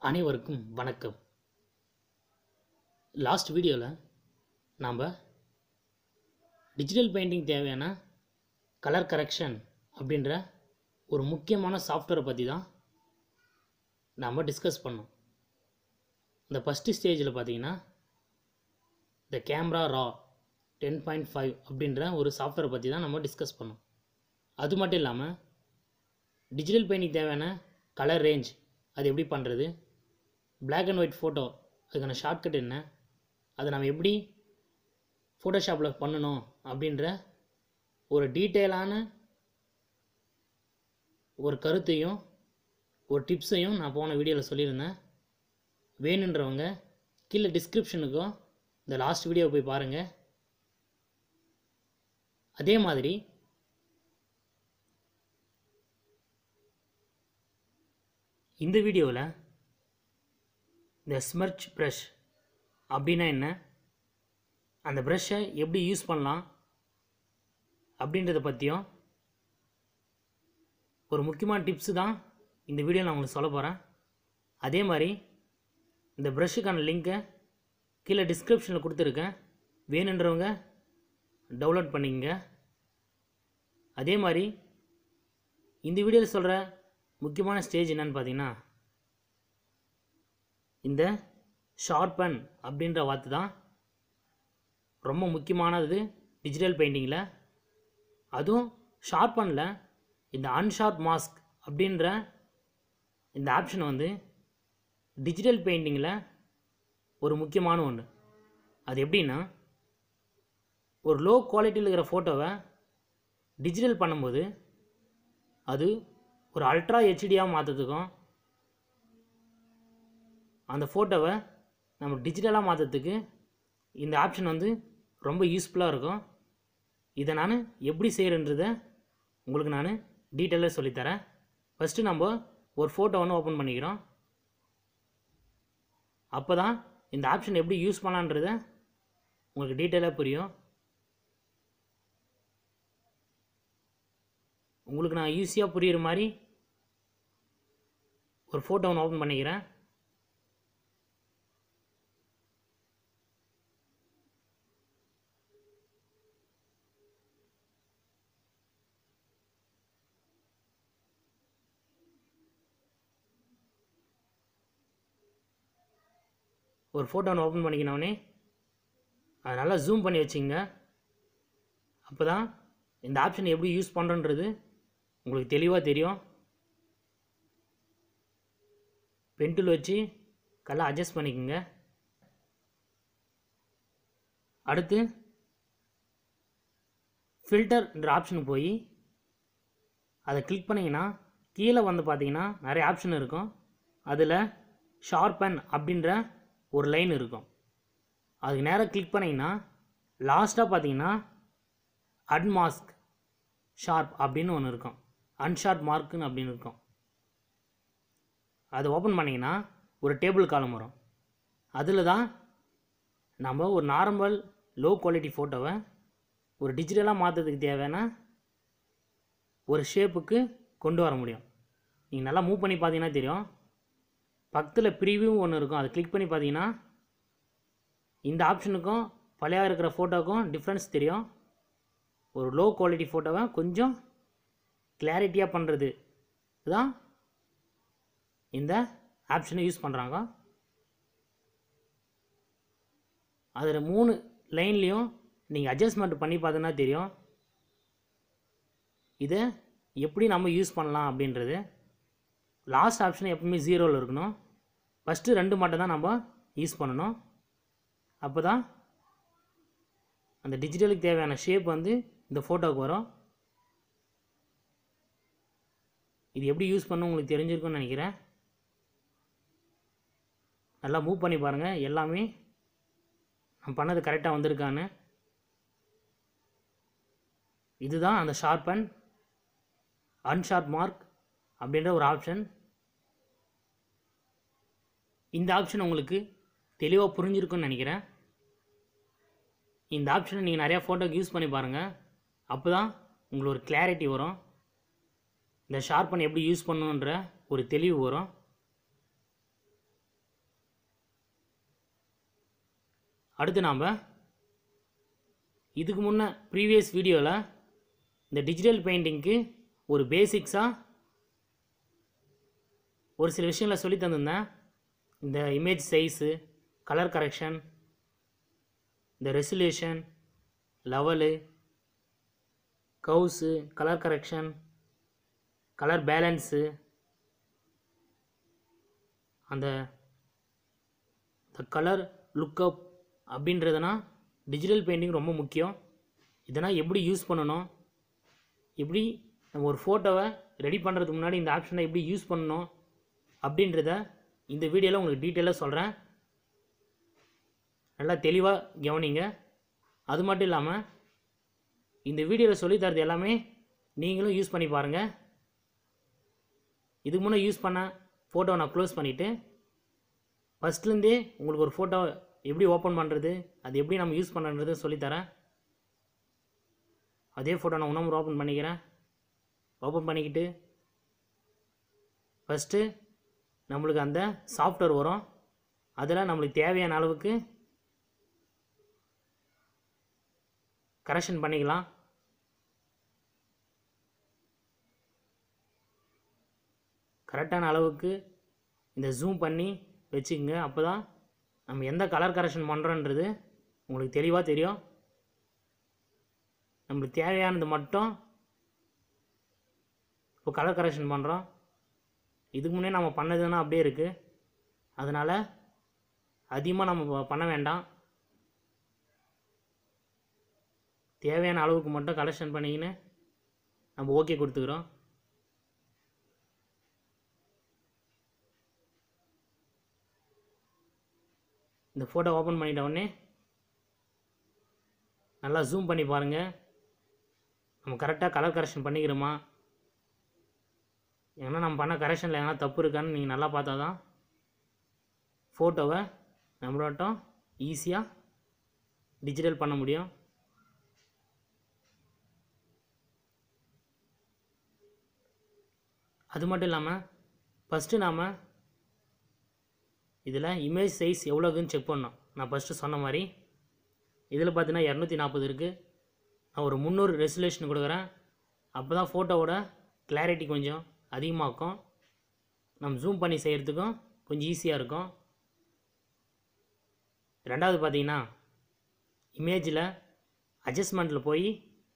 அனைவருக்கும் வணக்கம் லாஸ்ட் வீடியோவில் நாம் டிஜிட்டல் பெயிண்டிங் தேவையான கலர் கரெக்ஷன் அப்படின்ற ஒரு முக்கியமான சாஃப்ட்வேரை பற்றி தான் நாம் டிஸ்கஸ் பண்ணோம் இந்த ஃபஸ்ட்டு ஸ்டேஜில் பார்த்தீங்கன்னா இந்த camera raw ten point five அப்படின்ற ஒரு சாஃப்ட்வேரை பற்றி தான் நம்ம டிஸ்கஸ் பண்ணோம் அது மட்டும் இல்லாமல் டிஜிட்டல் பெயிண்டிங் தேவையான கலர் ரேஞ்ச் அது எப்படி பண்ணுறது Black அண்ட் ஒயிட் ஃபோட்டோ அதுக்கான ஷார்ட்கட் என்ன அதை நம்ம எப்படி ஃபோட்டோஷாப்பில் பண்ணணும் அப்படின்ற ஒரு டீட்டெயிலான ஒரு கருத்தையும் ஒரு டிப்ஸையும் நான் போன வீடியோவில் சொல்லியிருந்தேன் வேணுன்றவங்க கீழே டிஸ்கிரிப்ஷனுக்கும் இந்த லாஸ்ட் வீடியோ போய் பாருங்கள் அதே மாதிரி இந்த வீடியோவில் இந்த ஸ்மர்ச் ப்ரஷ் அப்படின்னா என்ன அந்த ப்ரஷ்ஷை எப்படி யூஸ் பண்ணலாம் அப்படின்றத பற்றியும் ஒரு முக்கியமான டிப்ஸு தான் இந்த வீடியோ நான் உங்களுக்கு சொல்ல போகிறேன் அதே மாதிரி இந்த ப்ரஷ்ஷுக்கான லிங்க்கை கீழே டிஸ்கிரிப்ஷனில் கொடுத்துருக்கேன் வேணுன்றவங்க டவுன்லோட் பண்ணிக்கங்க அதே மாதிரி இந்த வீடியோவில் சொல்கிற முக்கியமான ஸ்டேஜ் என்னன்னு பார்த்தீங்கன்னா இந்த ஷார்பன் அப்படின்ற வார்த்தை தான் ரொம்ப முக்கியமானது டிஜிட்டல் பெயிண்டிங்கில் அதுவும் ஷார்பனில் இந்த அன்ஷார்ப் மாஸ்க் அப்படின்ற இந்த ஆப்ஷன் வந்து டிஜிட்டல் பெயிண்டிங்கில் ஒரு முக்கியமான ஒன்று அது எப்படின்னா ஒரு லோ குவாலிட்டியில் இருக்கிற ஃபோட்டோவை டிஜிட்டல் பண்ணும்போது அது ஒரு அல்ட்ரா ஹெச்டியாக மாற்றுறதுக்கும் அந்த ஃபோட்டோவை நம்ம டிஜிட்டலாக மாற்றுறதுக்கு இந்த ஆப்ஷன் வந்து ரொம்ப யூஸ்ஃபுல்லாக இருக்கும் இதை நான் எப்படி செய்கிறேன்றதை உங்களுக்கு நான் டீட்டெயிலாக சொல்லித்தரேன் ஃபஸ்ட்டு நம்ம ஒரு ஃபோட்டோ ஒன்று ஓப்பன் பண்ணிக்கிறோம் அப்போ தான் இந்த ஆப்ஷன் எப்படி யூஸ் பண்ணலான்றத உங்களுக்கு டீட்டெயிலாக புரியும் உங்களுக்கு நான் ஈஸியாக புரிகிற மாதிரி ஒரு ஃபோட்டோ ஒன்று ஓப்பன் பண்ணிக்கிறேன் ஒரு ஃபோட்டோ ஒன்று ஓப்பன் பண்ணிக்கினோடனே அதை நல்லா ஜூம் பண்ணி வச்சுங்க அப்போ தான் இந்த ஆப்ஷன் எப்படி யூஸ் பண்ணுறன்றது உங்களுக்கு தெளிவாக தெரியும் பென்டூல் வச்சு கல்லை அட்ஜஸ்ட் பண்ணிக்கோங்க அடுத்து ஃபில்டர்ன்ற ஆப்ஷனுக்கு போய் அதை கிளிக் பண்ணிங்கன்னா கீழே வந்து பார்த்தீங்கன்னா நிறைய ஆப்ஷன் இருக்கும் அதில் ஷார்பன் அப்படின்ற ஒரு லைன் இருக்கும் அதுக்கு நேராக கிளிக் பண்ணிங்கன்னா லாஸ்ட்டாக பார்த்தீங்கன்னா அன்மாஸ்க் ஷார்ப் அப்படின்னு ஒன்று இருக்கும் அன்ஷார்ப் மார்க்குன்னு அப்படின்னு இருக்கும் அதை ஓப்பன் பண்ணிங்கன்னா ஒரு டேபிள் காலம் வரும் அதில் தான் நம்ம ஒரு நார்மல் லோ குவாலிட்டி ஃபோட்டோவை ஒரு டிஜிட்டலாக மாற்றுறதுக்கு தேவையான ஒரு ஷேப்புக்கு கொண்டு வர முடியும் நீங்கள் நல்லா மூவ் பண்ணி பார்த்தீங்கன்னா தெரியும் பக்கத்தில் ப்ரீவியூ ஒன்று இருக்கும் அதை கிளிக் பண்ணி பார்த்தீங்கன்னா இந்த ஆப்ஷனுக்கும் பழைய இருக்கிற ஃபோட்டோக்கும் டிஃப்ரென்ஸ் தெரியும் ஒரு லோ குவாலிட்டி ஃபோட்டோவை கொஞ்சம் கிளாரிட்டியாக பண்ணுறது தான் இந்த ஆப்ஷனை யூஸ் பண்ணுறாங்க அதில் மூணு லைன்லேயும் நீங்கள் அட்ஜஸ்ட்மெண்ட் பண்ணி பார்த்தோன்னா தெரியும் இதை எப்படி நம்ம யூஸ் பண்ணலாம் அப்படின்றது லாஸ்ட் ஆப்ஷன் எப்பவுமே ஜீரோவில் இருக்கணும் ஃபஸ்ட்டு ரெண்டு மட்டும் தான் நம்ம யூஸ் பண்ணணும் அப்போ தான் அந்த டிஜிட்டலுக்கு தேவையான ஷேப் வந்து இந்த ஃபோட்டோவுக்கு வரும் இது எப்படி யூஸ் பண்ண உங்களுக்கு தெரிஞ்சிருக்கும்னு நினைக்கிறேன் நல்லா மூவ் பண்ணி பாருங்கள் எல்லாமே நான் பண்ணது கரெக்டாக வந்திருக்கான்னு இதுதான் அந்த ஷார்பன் அன்ஷார்ப் மார்க் அப்படின்ற ஒரு ஆப்ஷன் இந்த ஆப்ஷன் உங்களுக்கு தெளிவாக புரிஞ்சிருக்குன்னு நினைக்கிறேன் இந்த ஆப்ஷனை நீங்கள் நிறையா ஃபோட்டோக்கு யூஸ் பண்ணி பாருங்கள் அப்போ தான் உங்களுக்கு ஒரு கிளாரிட்டி வரும் இந்த ஷார்பன் எப்படி யூஸ் பண்ணணுன்ற ஒரு தெளிவு வரும் அடுத்து நாம் இதுக்கு முன்னே ப்ரீவியஸ் வீடியோவில் இந்த டிஜிட்டல் பெயிண்டிங்க்கு ஒரு பேசிக்ஸாக ஒரு சில விஷயங்களை சொல்லி தந்திருந்தேன் இந்த இமேஜ் சைஸு கலர் கரெக்ஷன் இந்த resolution level curves colour correction colour balance அந்த த கலர் லுக்கப் அப்படின்றதுனா டிஜிட்டல் பெயிண்டிங் ரொம்ப முக்கியம் இதனால் எப்படி யூஸ் பண்ணணும் எப்படி நம்ம ஒரு ஃபோட்டோவை ரெடி பண்ணுறதுக்கு முன்னாடி இந்த ஆப்ஷனை எப்படி யூஸ் பண்ணணும் அப்படின்றத இந்த வீடியோவில் உங்களுக்கு டீட்டெயிலாக சொல்கிறேன் நல்லா தெளிவாக கவனிங்க அது மட்டும் இல்லாமல் இந்த வீடியோவில் சொல்லி தரது எல்லாமே நீங்களும் யூஸ் பண்ணி பாருங்கள் இதுக்கு முன்னே யூஸ் பண்ண ஃபோட்டோ நான் க்ளோஸ் பண்ணிவிட்டு ஃபஸ்ட்லேருந்தே உங்களுக்கு ஒரு ஃபோட்டோ எப்படி ஓப்பன் பண்ணுறது அது எப்படி நம்ம யூஸ் பண்ணுறது சொல்லித்தரேன் அதே ஃபோட்டோ நான் இன்னும் ஓப்பன் பண்ணிக்கிறேன் ஓப்பன் பண்ணிக்கிட்டு ஃபஸ்ட்டு நம்மளுக்கு அந்த சாஃப்ட்வேர் வரும் அதில் நம்மளுக்கு தேவையான அளவுக்கு கரெக்ஷன் பண்ணிக்கலாம் கரெக்டான அளவுக்கு இந்த ஜூம் பண்ணி வச்சுக்கோங்க அப்போ தான் நம்ம எந்த கலர் கரெக்ஷன் பண்ணுறோன்றது உங்களுக்கு தெளிவாக தெரியும் நம்மளுக்கு தேவையானது மட்டும் இப்போ கலர் கரெக்ஷன் பண்ணுறோம் இதுக்கு முன்னே நம்ம பண்ணதுன்னா அப்படியே இருக்குது அதனால் அதிகமாக நம்ம பண்ண வேண்டாம் தேவையான அளவுக்கு மட்டும் கலெக்ஷன் பண்ணிக்கின்னு நம்ம ஓகே கொடுத்துக்கிறோம் இந்த ஃபோட்டோ ஓப்பன் பண்ணிட்ட உடனே நல்லா ஜூம் பண்ணி பாருங்கள் நம்ம கரெக்டாக கலர் கரெக்ஷன் பண்ணிக்கிறோமா ஏன்னா நம்ம பண்ண கரெக்ஷனில் எதனா தப்பு இருக்கான்னு நீங்கள் நல்லா பார்த்தா தான் ஃபோட்டோவை நம்மளோட்டம் ஈஸியாக டிஜிட்டல் பண்ண முடியும் அது மட்டும் இல்லாமல் ஃபஸ்ட்டு நாம் இதில் இமேஜ் சைஸ் எவ்வளோக்குன்னு செக் பண்ணோம் நான் ஃபஸ்ட்டு சொன்ன மாதிரி இதில் பார்த்தீங்கன்னா இரநூத்தி நாற்பது இருக்குது நான் ஒரு முந்நூறு ரெசுலேஷன் கொடுக்குறேன் அப்போ தான் ஃபோட்டோவோட கிளாரிட்டி கொஞ்சம் அதிகமாக்கும் நம்ம ஜூம் பண்ணி செய்கிறதுக்கும் கொஞ்சம் ஈஸியாக இருக்கும் ரெண்டாவது பார்த்தீங்கன்னா இமேஜில் அட்ஜஸ்ட்மெண்ட்டில் போய்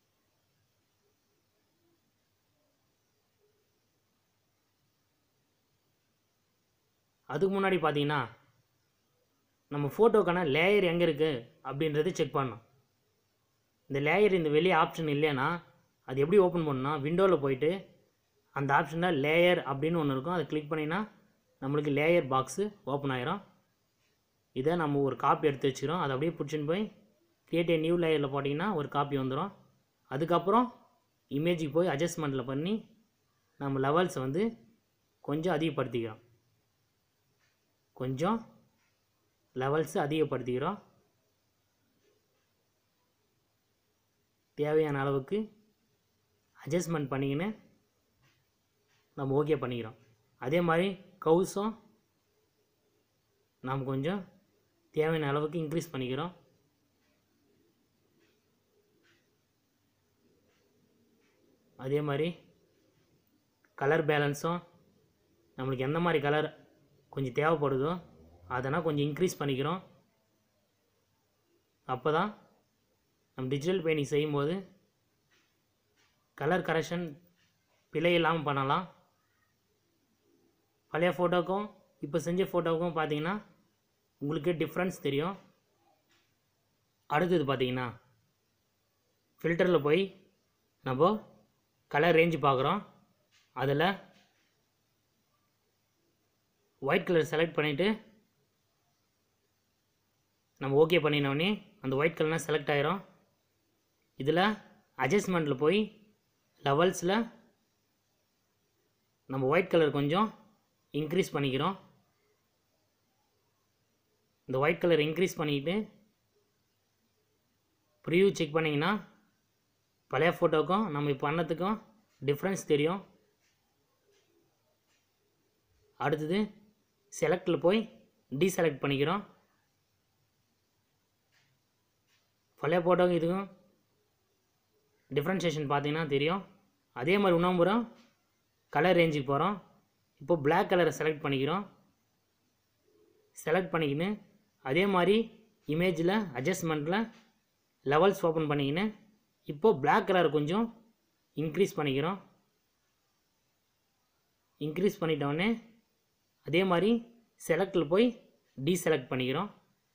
அதுக்கு முன்னாடி பார்த்தீங்கன்னா நம்ம ஃபோட்டோக்கான லேயர் எங்கே இருக்குது அப்படின்றது செக் பண்ணணும் இந்த லேயர் இந்த வெளியே ஆப்ஷன் இல்லைன்னா அது எப்படி ஓப்பன் பண்ணணும்னா விண்டோவில் போயிட்டு அந்த ஆப்ஷனில் லேயர் அப்படின்னு ஒன்று இருக்கும் அதை கிளிக் பண்ணினா நம்மளுக்கு லேயர் பாக்ஸு ஓப்பன் ஆயிரும் இதை நம்ம ஒரு காப்பி எடுத்து வச்சுக்கிறோம் அதை அப்படியே பிடிச்சின்னு போய் கிரியேட் நியூ லேயரில் போட்டிங்கன்னா ஒரு காப்பி வந்துடும் அதுக்கப்புறம் இமேஜுக்கு போய் அட்ஜஸ்ட்மெண்ட்டில் பண்ணி நம்ம லெவல்ஸை வந்து கொஞ்சம் அதிகப்படுத்திக்கிறோம் கொஞ்சம் லெவல்ஸு அதிகப்படுத்திக்கிறோம் தேவையான அளவுக்கு அட்ஜஸ்ட்மெண்ட் பண்ணிக்கின்னு நம்ம ஓகே பண்ணிக்கிறோம் அதே மாதிரி கவுஸும் நாம் கொஞ்சம் தேவையான அளவுக்கு இன்க்ரீஸ் பண்ணிக்கிறோம் அதே மாதிரி கலர் பேலன்ஸும் நம்மளுக்கு எந்த மாதிரி கலர் கொஞ்சம் தேவைப்படுதோ அதனால் கொஞ்சம் இன்க்ரீஸ் பண்ணிக்கிறோம் அப்போ தான் நம்ம டிஜிட்டல் பெயிண்டிங் செய்யும்போது கலர் கரெக்ஷன் பிழை இல்லாமல் பண்ணலாம் பழைய ஃபோட்டோக்கும் இப்போ செஞ்ச ஃபோட்டோவுக்கும் பார்த்தீங்கன்னா உங்களுக்கே டிஃப்ரென்ஸ் தெரியும் அடுத்தது பார்த்தீங்கன்னா ஃபில்டரில் போய் நம்ம கலர் ரேஞ்சு பார்க்குறோம் அதில் ஒயிட் கலர் செலக்ட் பண்ணிவிட்டு நம்ம ஓகே பண்ணினோடனே அந்த ஒயிட் கலர்னால் செலக்ட் ஆயிரும் இதில் அட்ஜஸ்ட்மெண்ட்டில் போய் லெவல்ஸில் நம்ம ஒயிட் கலர் கொஞ்சம் இன்க்ரீஸ் பண்ணிக்கிறோம் இந்த ஒயிட் கலர் இன்க்ரீஸ் பண்ணிக்கிட்டு ப்ரிவ்யூ செக் பண்ணிங்கன்னா பழைய ஃபோட்டோக்கும் நம்ம இப்போ பண்ணதுக்கும் டிஃப்ரென்ஸ் தெரியும் அடுத்தது செலக்டில் போய் டீசெலக்ட் பண்ணிக்கிறோம் பழைய ஃபோட்டோக்கும் இதுக்கும் டிஃப்ரென்ஷியேஷன் பார்த்தீங்கன்னா தெரியும் அதே மாதிரி உணவுமுறம் கலர் ரேஞ்சுக்கு போகிறோம் இப்போ Black கலரை செலக்ட் பண்ணிக்கிறோம் செலக்ட் பண்ணிக்கின்னு அதே மாதிரி இமேஜில் அட்ஜஸ்ட்மெண்ட்டில் லெவல்ஸ் ஓப்பன் பண்ணிக்கின்னு இப்போது Black கலர் கொஞ்சம் இன்க்ரீஸ் பண்ணிக்கிறோம் இன்க்ரீஸ் பண்ணிட்டோடனே அதே மாதிரி செலக்டில் போய் டீசெலக்ட் பண்ணிக்கிறோம்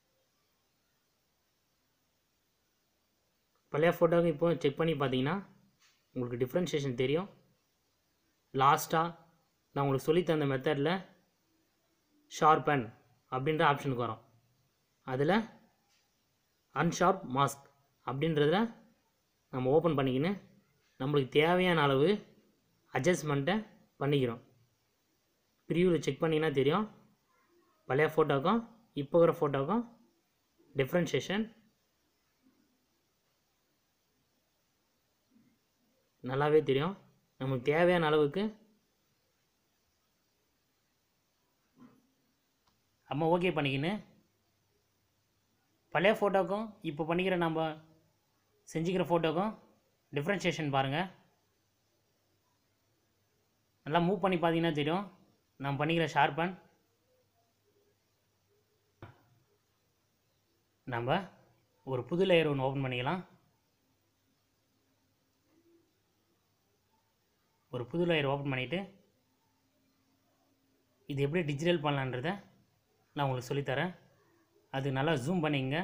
பழைய ஃபோட்டோவுக்கு இப்போ செக் பண்ணி பார்த்தீங்கன்னா உங்களுக்கு டிஃப்ரென்ஷியேஷன் தெரியும் லாஸ்ட்டாக நான் உங்களுக்கு சொல்லித் தந்த மெத்தடில் ஷார்பன் அப்படின்ற ஆப்ஷனுக்கு வரோம் அதில் அன்ஷார்ப் மாஸ்க் அப்படின்றத நம்ம ஓப்பன் பண்ணிக்கின்னு நம்மளுக்கு தேவையான அளவு அட்ஜஸ்ட்மெண்ட்டை பண்ணிக்கிறோம் ப்ரிவியூவில் செக் பண்ணிங்கன்னா தெரியும் பழைய ஃபோட்டோக்கும் இப்போ இருக்கிற ஃபோட்டோக்கும் டிஃப்ரென்ஷியேஷன் நல்லாவே தெரியும் நமக்கு தேவையான அளவுக்கு நம்ம ஓகே பண்ணிக்கின்னு பழைய ஃபோட்டோக்கும் இப்போ பண்ணிக்கிற நம்ம செஞ்சுக்கிற ஃபோட்டோக்கும் டிஃப்ரென்ஷியேஷன் பாருங்கள் நல்லா மூவ் பண்ணி பார்த்தீங்கன்னா தெரியும் நான் பண்ணிக்கிற ஷார்பன் நம்ம ஒரு புது லேயர் ஒன்று ஓப்பன் பண்ணிக்கலாம் ஒரு புது லேயர் ஓப்பன் பண்ணிவிட்டு இது எப்படி டிஜிட்டல் பண்ணலான்றத நான் உங்களுக்கு சொல்லித்தரேன் அது நல்லா ஜூம் பண்ணிங்க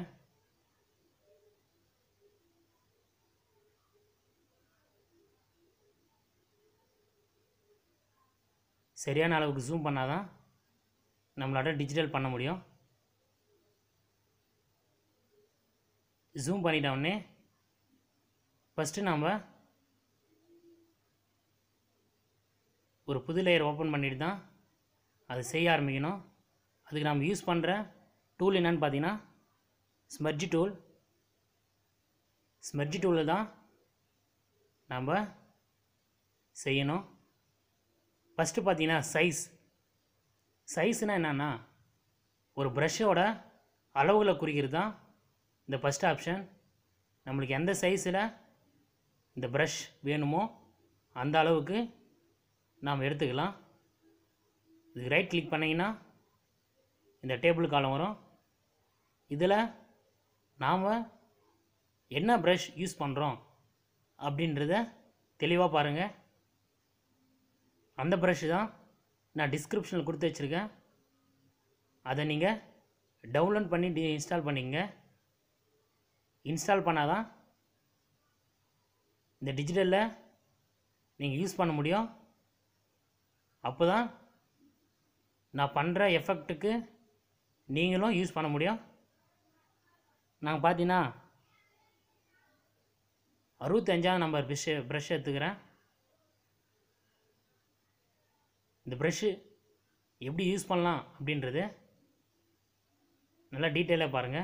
சரியான அளவுக்கு ஜூம் பண்ணாதான் நம்மளால டிஜிட்டல் பண்ண முடியும் ஜூம் பண்ணிட்ட உடனே ஃபஸ்ட்டு நாம் ஒரு புது லேயர் ஓப்பன் பண்ணிட்டு தான் அது செய்ய ஆரம்பிக்கணும் அதுக்கு நம்ம யூஸ் பண்ணுற டூல் என்னன்னு பார்த்தீங்கன்னா ஸ்மர்ஜி டூல் ஸ்மர்ஜி டூலில் தான் நம்ம செய்யணும் ஃபஸ்ட்டு பார்த்தீங்கன்னா சைஸ் சைஸ்னால் என்னென்னா ஒரு ப்ரஷ்ஷோட அளவுகளை குறிக்கிறது தான் இந்த ஃபஸ்ட் ஆப்ஷன் நம்மளுக்கு எந்த சைஸில் இந்த ப்ரஷ் வேணுமோ அந்த அளவுக்கு நாம் எடுத்துக்கலாம் இதுக்கு ரைட் கிளிக் பண்ணிங்கன்னா இந்த டேபிள் காலம் வரும் இதில் நாம் என்ன ப்ரஷ் யூஸ் பண்ணுறோம் அப்படின்றத தெளிவாக பாருங்கள் அந்த ப்ரஷ் தான் நான் டிஸ்கிரிப்ஷனில் கொடுத்து வச்சுருக்கேன் அதை நீங்கள் டவுன்லோட் பண்ணி டி இன்ஸ்டால் பண்ணிக்கங்க இன்ஸ்டால் பண்ணால் தான் இந்த டிஜிட்டலில் நீங்கள் யூஸ் பண்ண முடியும் அப்போ தான் நான் பண்ணுற எஃபெக்ட்டுக்கு நீங்களும் யூஸ் பண்ண முடியும் நாங்கள் பார்த்தீங்கன்னா அறுபத்தஞ்சாவது நம்பர் ப்ரெஷ் ப்ரெஷ் எடுத்துக்கிறேன் இந்த ப்ரெஷ்ஷு எப்படி யூஸ் பண்ணலாம் அப்படின்றது நல்லா டீட்டெயிலாக பாருங்கள்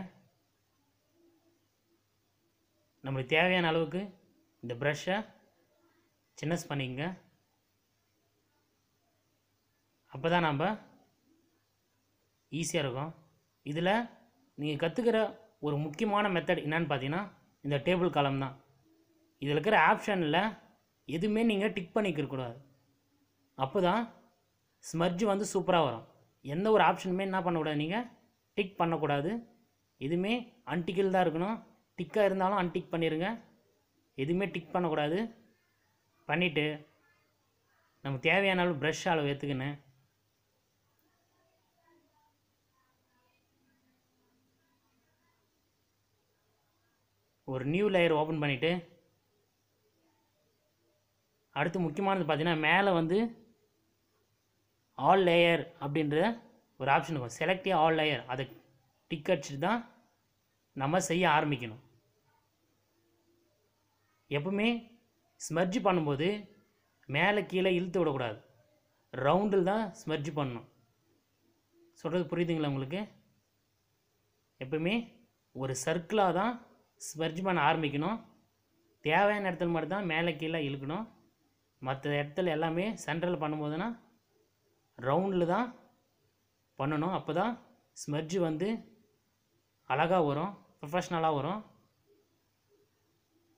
நம்மளுக்கு தேவையான அளவுக்கு இந்த ப்ரஷ்ஷை சின்னஸ் பண்ணிக்கங்க அப்போ தான் நம்ம ஈஸியாக இருக்கும் இதில் நீங்கள் கற்றுக்கிற ஒரு முக்கியமான மெத்தட் என்னன்னு பார்த்தீங்கன்னா இந்த டேபிள் காலம் தான் இதில் இருக்கிற ஆப்ஷனில் எதுவுமே நீங்கள் டிக் பண்ணிக்க கூடாது அப்போ தான் ஸ்மர்ஜ் வந்து சூப்பராக வரும் எந்த ஒரு ஆப்ஷனுமே என்ன பண்ணக்கூடாது நீங்கள் டிக் பண்ணக்கூடாது எதுவுமே அன்டிக்கில் தான் இருக்கணும் டிக்காக இருந்தாலும் அன்டிக் பண்ணிடுங்க எதுவுமே டிக் பண்ணக்கூடாது பண்ணிவிட்டு நமக்கு தேவையான அளவு ப்ரஷ் அளவு ஏற்றுக்கின்னு ஒரு நியூ லேயர் ஓப்பன் பண்ணிவிட்டு அடுத்து முக்கியமானது பார்த்தீங்கன்னா மேலே வந்து ஆல் லேயர் அப்படின்ற ஒரு ஆப்ஷன் இருக்கும் செலக்ட் ஆல் லேயர் அதை டிக் அடிச்சுட்டு தான் நம்ம செய்ய ஆரம்பிக்கணும் எப்பவுமே ஸ்மர்ஜ் பண்ணும்போது மேலே கீழே இழுத்து விடக்கூடாது ரவுண்டில் தான் ஸ்மர்ஜ் பண்ணணும் சொல்கிறது புரியுதுங்களா உங்களுக்கு எப்பவுமே ஒரு சர்க்கிளாக தான் ஸ்மர்ஜ் பண்ண ஆரம்பிக்கணும் தேவையான இடத்துல மட்டும் தான் மேலே கீழே இழுக்கணும் மற்ற இடத்துல எல்லாமே சென்ட்ரல் பண்ணும்போதுனா ரவுண்டில் தான் பண்ணணும் அப்போ தான் ஸ்மர்ஜ் வந்து அழகாக வரும் ப்ரொஃபஷ்னலாக வரும்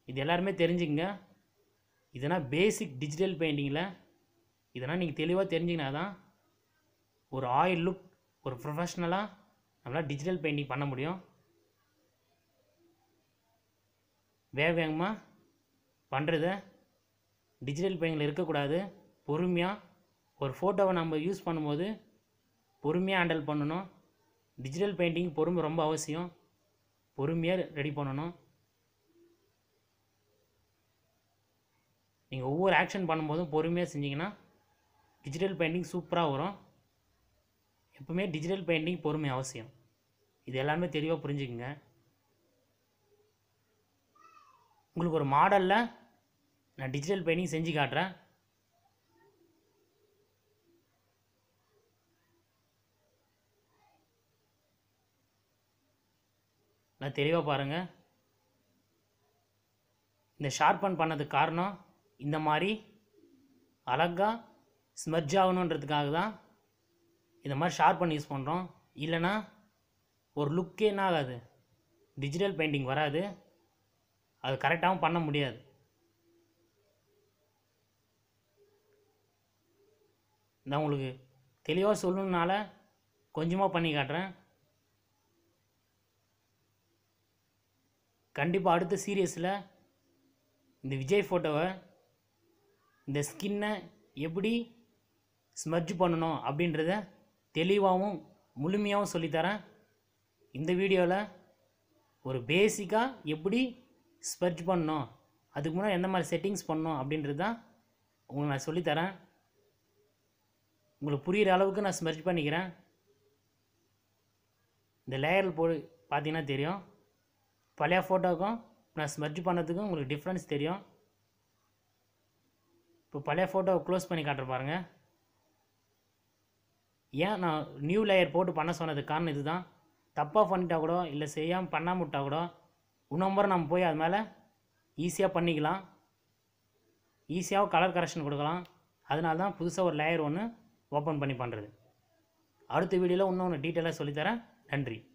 இது எல்லாருமே தெரிஞ்சுக்கங்க இதெல்லாம் பேசிக் டிஜிட்டல் பெயிண்டிங்கில் இதெல்லாம் நீங்கள் தெளிவாக தெரிஞ்சிங்கன்னா தான் ஒரு ஆயில் லுக் ஒரு ப்ரொஃபஷ்னலாக நம்மளால் டிஜிட்டல் பெயிண்டிங் பண்ண முடியும் வேக வேகமாக பண்ணுறத டிஜிட்டல் பெயிண்டில் இருக்கக்கூடாது பொறுமையாக ஒரு ஃபோட்டோவை நம்ம யூஸ் பண்ணும்போது பொறுமையாக ஹேண்டில் பண்ணணும் டிஜிட்டல் பெயிண்டிங் பொறுமை ரொம்ப அவசியம் பொறுமையாக ரெடி பண்ணணும் நீங்கள் ஒவ்வொரு ஆக்ஷன் பண்ணும்போதும் பொறுமையாக செஞ்சீங்கன்னா டிஜிட்டல் பெயிண்டிங் சூப்பராக வரும் எப்பவுமே டிஜிட்டல் பெயிண்டிங் பொறுமை அவசியம் இது எல்லாமே தெளிவாக புரிஞ்சுக்குங்க உங்களுக்கு ஒரு மாடலில் நான் டிஜிட்டல் பெயிண்டிங் செஞ்சு காட்டுறேன் நான் தெளிவாக பாருங்கள் இந்த ஷார்பன் பண்ணதுக்கு காரணம் இந்த மாதிரி அழகாக ஸ்மர்ஜ் ஆகணுன்றதுக்காக தான் இந்த மாதிரி ஷார்பன் யூஸ் பண்ணுறோம் இல்லைன்னா ஒரு லுக்கே என்ன ஆகாது டிஜிட்டல் பெயிண்டிங் வராது அது கரெக்டாகவும் பண்ண முடியாது நான் உங்களுக்கு தெளிவாக சொல்லணுனால கொஞ்சமாக பண்ணி காட்டுறேன் கண்டிப்பாக அடுத்த சீரியஸில் இந்த விஜய் ஃபோட்டோவை இந்த ஸ்கின்னை எப்படி ஸ்மர்ஜ் பண்ணணும் அப்படின்றத தெளிவாகவும் முழுமையாகவும் சொல்லித்தரேன் இந்த வீடியோவில் ஒரு பேசிக்காக எப்படி ஸ்பர்ஜ் பண்ணணும் அதுக்கு முன்னாடி எந்த மாதிரி செட்டிங்ஸ் பண்ணணும் அப்படின்றது தான் உங்களுக்கு நான் சொல்லித்தரேன் உங்களுக்கு புரிகிற அளவுக்கு நான் ஸ்மெர்ஜ் பண்ணிக்கிறேன் இந்த லேயர் போடு பார்த்தீங்கன்னா தெரியும் பழைய ஃபோட்டோவுக்கும் நான் ஸ்மெர்ஜ் பண்ணதுக்கும் உங்களுக்கு டிஃப்ரென்ஸ் தெரியும் இப்போ பழைய ஃபோட்டோவை க்ளோஸ் பண்ணி காட்டுற பாருங்க ஏன் நான் நியூ லேயர் போட்டு பண்ண சொன்னதுக்கு காரணம் இதுதான் தப்பாக பண்ணிட்டா கூட இல்லை செய்யாமல் பண்ணாமல் விட்டா கூட இன்னொரு முறை நம்ம போய் அது மேலே ஈஸியாக பண்ணிக்கலாம் ஈஸியாக கலர் கரெக்ஷன் கொடுக்கலாம் அதனால தான் புதுசாக ஒரு லேயர் ஒன்று ஓப்பன் பண்ணி பண்ணுறது அடுத்த வீடியோவில் இன்னொன்று டீட்டெயிலாக சொல்லித்தரேன் நன்றி